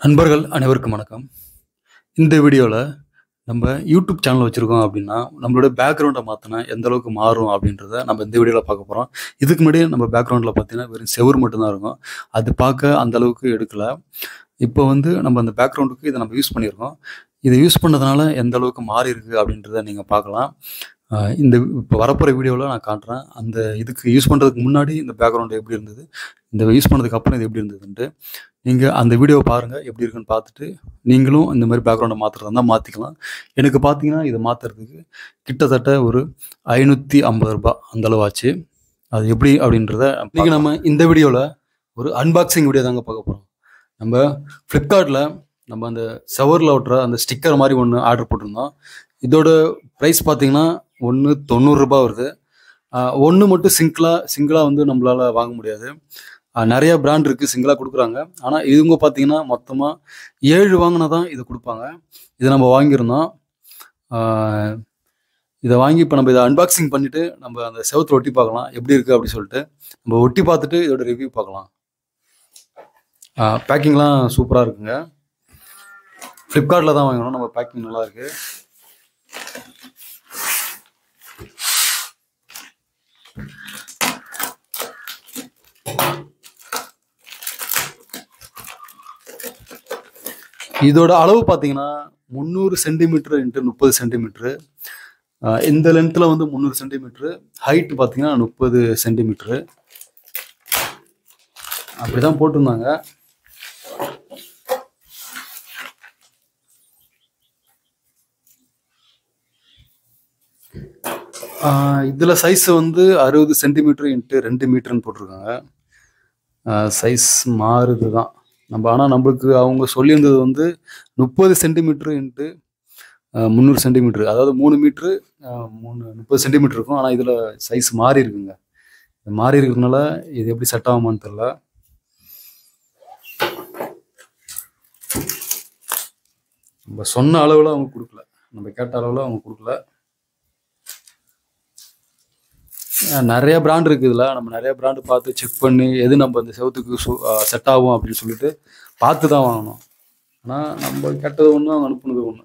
நண்பர்கள் அனைவருக்கும் வணக்கம் இந்த வீடியோவில் நம்ம யூடியூப் சேனல் வச்சுருக்கோம் அப்படின்னா நம்மளோட பேக்ரவுண்டை மாற்றினா எந்த அளவுக்கு மாறும் அப்படின்றத நம்ம இந்த வீடியோவில் பார்க்க போகிறோம் இதுக்கு முன்னாடி நம்ம பேக்ரவுண்டில் பார்த்தீங்கன்னா வெறும் செவுரு மட்டும்தான் இருக்கும் அது பார்க்க அந்த அளவுக்கு எடுக்கல இப்போ வந்து நம்ம அந்த பேக்ரவுண்டுக்கு இதை நம்ம யூஸ் பண்ணியிருக்கோம் இதை யூஸ் பண்ணதுனால எந்த அளவுக்கு மாறி இருக்கு அப்படின்றத நீங்கள் பார்க்கலாம் ஆஹ் இந்த இப்போ வரப்போகிற வீடியோவில் நான் காட்டுறேன் அந்த இதுக்கு யூஸ் பண்ணுறதுக்கு முன்னாடி இந்த பேக்ரவுண்டு எப்படி இருந்தது இந்த யூஸ் பண்ணதுக்கு அப்புறம் இது எப்படி இருந்ததுன்ட்டு நீங்கள் அந்த வீடியோவை பாருங்கள் எப்படி இருக்குன்னு பார்த்துட்டு நீங்களும் இந்த மாதிரி பேக்ரவுண்டை மாற்றுறதா இருந்தால் மாற்றிக்கலாம் எனக்கு பார்த்தீங்கன்னா இதை மாற்றுறதுக்கு கிட்டத்தட்ட ஒரு ஐநூற்றி ஐம்பது ரூபாய் அந்த அளவு ஆச்சு அது எப்படி அப்படின்றத இன்றைக்கி நம்ம இந்த வீடியோவில் ஒரு அன்பாக்சிங் வீடியோ தாங்க பார்க்க போகிறோம் நம்ம ஃப்ளிப்கார்ட்டில் நம்ம அந்த செவரில் ஒட்டுற அந்த ஸ்டிக்கர் மாதிரி ஒன்று ஆர்டர் போட்டிருந்தோம் இதோட ப்ரைஸ் பார்த்தீங்கன்னா ஒன்று தொண்ணூறுரூபா வருது ஒன்று மட்டும் சிங்கிளாக சிங்கிளாக வந்து நம்மளால் வாங்க முடியாது ஆஹ் நிறைய பிராண்ட் இருக்குது சிங்கிளாக கொடுக்குறாங்க ஆனால் இவங்க பார்த்தீங்கன்னா மொத்தமாக ஏழு வாங்கினா தான் இதை கொடுப்பாங்க இதை நம்ம வாங்கியிருந்தோம் ஆஹ் இதை வாங்கி இப்போ நம்ம இதை அன்பாக்சிங் பண்ணிவிட்டு நம்ம அந்த செவத்தில் ஒட்டி பார்க்கலாம் எப்படி இருக்குது அப்படின்னு சொல்லிட்டு நம்ம ஒட்டி பார்த்துட்டு இதோட ரிவ்யூ பார்க்கலாம் பேக்கிங்லாம் சூப்பராக இருக்குங்க ஃப்ளிப்கார்ட்டில் தான் வாங்கணும் நம்ம பேக்கிங் நல்லா இருக்குது இதோட அளவு பார்த்தீங்கன்னா முந்நூறு சென்டிமீட்டர் இன்ட்டு முப்பது சென்டிமீட்ரு இந்த லென்த்தில் வந்து முந்நூறு சென்டிமீட்ரு ஹைட் பார்த்தீங்கன்னா முப்பது சென்டிமீட்ரு அப்படி தான் போட்டிருந்தாங்க இதில் சைஸ் வந்து அறுபது சென்டிமீட்டர் இன்ட்டு ரெண்டு மீட்டர்னு போட்டிருக்காங்க சைஸ் மாறுது தான் நம்ம ஆனால் நம்மளுக்கு அவங்க சொல்லியிருந்தது வந்து முப்பது சென்டிமீட்ரு இன்ட்டு முந்நூறு சென்டிமீட்ரு அதாவது மூணு மீட்ரு மூணு முப்பது சென்டிமீட்டர் இருக்கும் ஆனால் இதில் சைஸ் மாறி இருக்குங்க இது மாறி இருக்கிறதுனால இது எப்படி செட் ஆகுமான்னு தெரில நம்ம சொன்ன அளவில் அவங்க கொடுக்கல நம்ம கேட்ட அளவில் அவங்க கொடுக்கல அஹ் நிறைய பிராண்ட் இருக்குது இதில் நம்ம நிறைய பிராண்டு பார்த்து செக் பண்ணி எது நம்ம அந்த செவத்துக்கு செட் ஆகும் அப்படின்னு சொல்லிட்டு பார்த்து தான் வாங்கணும் ஆனால் நம்ம கெட்டது ஒன்று அவங்க அனுப்புனது ஒன்று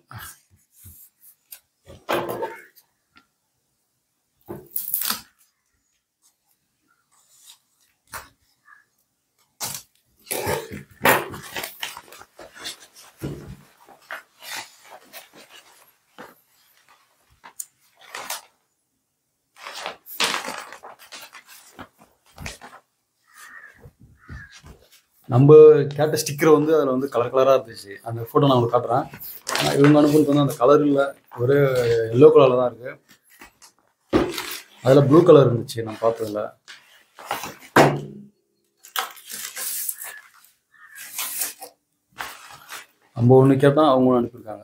நம்ம கேட்ட ஸ்டிக்கர் வந்து அதில் வந்து கலர் கலராக இருந்துச்சு அந்த ஃபோட்டோ நான் உங்களுக்கு காட்டுறேன் ஆனால் இவங்க அனுப்புறது வந்து அந்த கலர் இல்லை ஒரே எல்லோ கலரில் தான் இருக்குது அதில் ப்ளூ கலர் இருந்துச்சு நான் பார்த்ததில்ல நம்ம ஒன்று கேட்டால் அவங்க ஒன்று அனுப்பியிருக்காங்க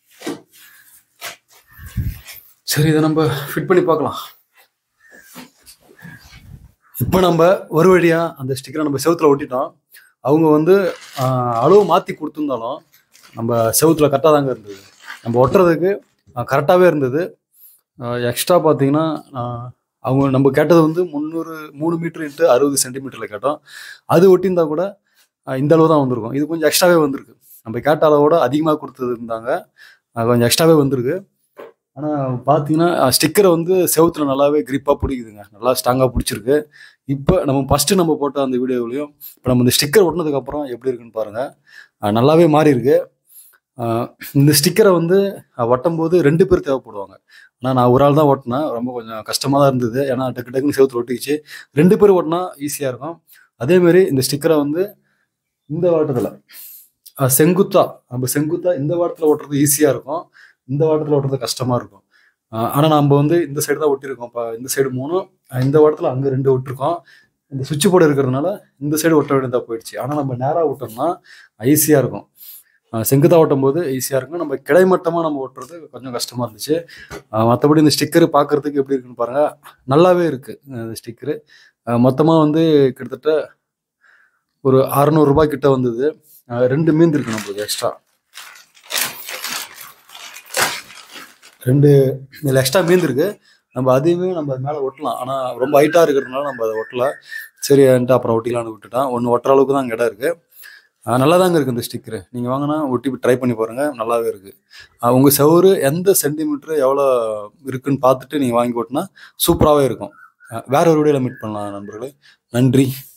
சரி இதை நம்ம ஃபிட் பண்ணி பார்க்கலாம் இப்போ நம்ம ஒரு வழியாக அந்த ஸ்டிக்கரை நம்ம செவுத்துல ஒட்டிட்டோம் அவங்க வந்து ஆஹ், அளவு மாற்றி கொடுத்துருந்தாலும் நம்ம செவுத்துல கரெக்டாக தாங்க இருந்தது நம்ம ஒட்டுறதுக்கு கரெக்டாகவே இருந்தது எக்ஸ்ட்ரா பார்த்தீங்கன்னா ஆஹ், அவங்க நம்ம கேட்டது வந்து முந்நூறு மூணு மீட்டர் இன்ட்டு அறுபது சென்டிமீட்டரில் கேட்டோம் அது ஒட்டியிருந்தா கூட ஆஹ், இந்த அளவு தான் வந்திருக்கும் இது கொஞ்சம் எக்ஸ்ட்ராவே வந்திருக்கு நம்ம கேட்ட அளவோட அதிகமாக கொடுத்தது இருந்தாங்க ஆஹ், கொஞ்சம் எக்ஸ்ட்ராவே வந்திருக்கு ஆனால் பார்த்தீங்கன்னா ஸ்டிக்கரை வந்து செவுத்துல நல்லாவே கிரிப்பாக பிடிக்குதுங்க நல்லா ஸ்ட்ராங்காக பிடிச்சிருக்கு இப்போ நம்ம ஃபஸ்ட்டு நம்ம போட்ட அந்த வீடியோவிலையும் இப்போ நம்ம இந்த ஸ்டிக்கர் ஒட்டினதுக்கப்புறம் எப்படி இருக்குன்னு பாருங்கள் நல்லாவே மாறி இருக்கு ஆஹ் இந்த ஸ்டிக்கரை வந்து ஒட்டும் போது ரெண்டு பேர் தேவைப்படுவாங்க ஆனால் நான் ஒரு ஆள் தான் ஓட்டினேன் ரொம்ப கொஞ்சம் கஷ்டமாக தான் இருந்தது ஏன்னா டக்கு டக்குன்னு செவுத்துல ஒட்டிக்கிச்சு ரெண்டு பேர் ஓட்டினா ஈஸியாக இருக்கும் அதேமாரி இந்த ஸ்டிக்கரை வந்து இந்த வாட்டத்தில் செங்குத்தா நம்ம செங்குத்தா இந்த வாட்டத்தில் ஓட்டுறது ஈஸியாக இருக்கும் இந்த வாட்டத்தில் ஓட்டுறது கஷ்டமாக இருக்கும் ஆனால் நம்ம வந்து இந்த சைடு தான் ஒட்டியிருக்கோம் இப்போ இந்த சைடு மூணும் அஹ் இந்த வாட்டத்தில் அங்கே ரெண்டு விட்டுருக்கோம் இந்த சுவிட்ச் போர்டு இருக்கிறதுனால இந்த சைடு ஒட்ட வேண்டியதாக போயிடுச்சு ஆனால் நம்ம நேராக விட்டோம்னா ஈஸியாக இருக்கும் அஹ் செங்குத்தா ஓட்டும் போது ஈஸியாக இருக்கும் நம்ம கிடைமட்டமாக நம்ம ஓட்டுறது கொஞ்சம் கஷ்டமாக இருந்துச்சு அஹ் மற்றபடி இந்த ஸ்டிக்கர் பார்க்கறதுக்கு எப்படி இருக்குன்னு பாருங்கள் நல்லாவே இருக்குது இந்த ஸ்டிக்கரு மொத்தமாக வந்து கிட்டத்தட்ட ஒரு அறநூறுபா கிட்ட வந்தது அஹ் ரெண்டு மீந்து இருக்கு நம்மளுக்கு எக்ஸ்ட்ரா ரெண்டு இதில் எக்ஸ்ட்ரா மீந்திருக்கு நம்ம அதையுமே நம்ம அது மேலே ஒட்டலாம் ஆனால் ரொம்ப ஹைட்டாக இருக்கிறதுனால நம்ம அதை ஒட்டல சரின்ட்டு அப்புறம் ஒட்டிக்கலாம்னு விட்டுட்டோம் ஒன்று ஒட்டுற அளவுக்கு தான் அங்கே இடம் இருக்குது நல்லா தாங்க இருக்குது இந்த ஸ்டிக்கரு நீங்கள் வாங்கினா ஒட்டி ட்ரை பண்ணி பாருங்கள் நல்லாவே இருக்குது உங்கள் செவுரு எந்த சென்டிமீட்ரு எவ்வளோ இருக்குன்னு பார்த்துட்டு நீங்கள் வாங்கி போட்டினா சூப்பராகவே இருக்கும் அஹ் வேற ஒரு வீடியோவில் மீட் பண்ணலாம் நண்பர்களே நன்றி